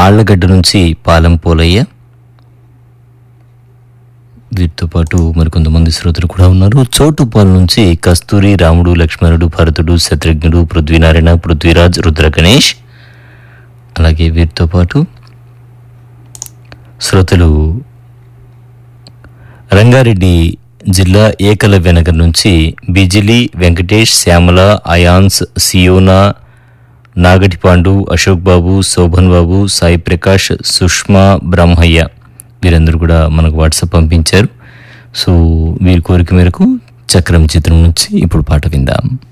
ఆళ్లగడ్డ నుంచి పాలెం పోలయ్య వీటితో పాటు మరికొంతమంది శ్రోతలు కూడా ఉన్నారు చోటుపాల్ నుంచి కస్తూరి రాముడు లక్ష్మణుడు భరతుడు శత్రుఘ్నుడు పృథ్వీనారాయణ పృథ్వీరాజ్ రుద్ర గణేష్ అలాగే వీరితో పాటు శ్రోతలు రంగారెడ్డి జిల్లా ఏకలవ్య నగర్ నుంచి బిజిలి వెంకటేష్ శ్యామల అయాన్స్ సియోనా నాగటిపాండు అశోక్ బాబు శోభన్ బాబు సాయి ప్రకాష్ సుష్మా బ్రహ్మయ్య వీరందరూ కూడా మనకు వాట్సాప్ పంపించారు సో వీరి కోరిక మేరకు చక్రం చిత్రం నుంచి ఇప్పుడు పాట విందాం